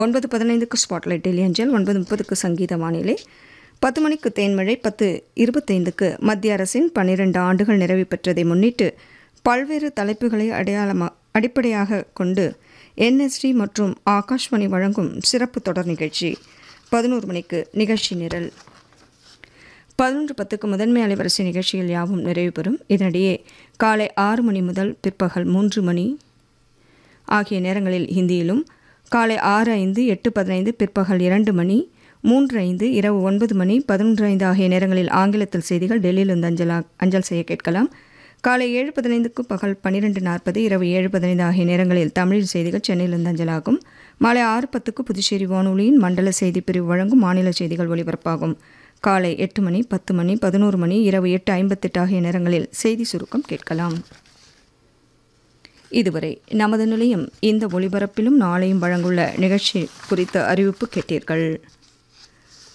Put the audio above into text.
ஒன்பது பதினைந்துக்கு ஸ்பாட்லைட் டெல்லி அஞ்சல் ஒன்பது முப்பதுக்கு சங்கீத வானிலை பத்து மணிக்கு தேன்மழை பத்து இருபத்தைந்துக்கு மத்திய அரசின் பன்னிரண்டு ஆண்டுகள் நிறைவு பெற்றதை முன்னிட்டு பல்வேறு தலைப்புகளை அடையாளமா அடிப்படையாக கொண்டு என்எஸ்டி மற்றும் ஆகாஷ்வாணி வழங்கும் சிறப்பு தொடர் நிகழ்ச்சி பதினோரு மணிக்கு நிகழ்ச்சி நிரல் பதினொன்று பத்துக்கு முதன்மை அலைவரிசை நிகழ்ச்சிகள் யாவும் நிறைவு பெறும் இதனிடையே காலை ஆறு மணி முதல் பிற்பகல் மூன்று மணி ஆகிய நேரங்களில் ஹிந்தியிலும் காலை ஆறு ஐந்து எட்டு பதினைந்து பிற்பகல் இரண்டு மணி மூன்று ஐந்து இரவு ஒன்பது மணி பதினொன்று ஐந்து ஆகிய நேரங்களில் ஆங்கிலத்தில் செய்திகள் டெல்லியிலிருந்து அஞ்சலா அஞ்சல் செய்ய கேட்கலாம் காலை ஏழு பதினைந்துக்கு பகல் பன்னிரெண்டு நாற்பது இரவு ஏழு பதினைந்து ஆகிய நேரங்களில் தமிழில் செய்திகள் சென்னையிலிருந்து அஞ்சலாகும் மாலை ஆறு பத்துக்கு புதுச்சேரி வானொலியின் மண்டல செய்தி பிரிவு வழங்கும் மாநில செய்திகள் ஒலிபரப்பாகும் காலை எட்டு மணி பத்து மணி பதினோரு மணி இரவு எட்டு ஐம்பத்தெட்டு ஆகிய நேரங்களில் செய்தி சுருக்கம் கேட்கலாம் இதுவரை நமது நிலையம் இந்த ஒளிபரப்பிலும் நாளையும் வழங்குள்ள நிகழ்ச்சி குறித்த அறிவிப்பு கேட்டீர்கள்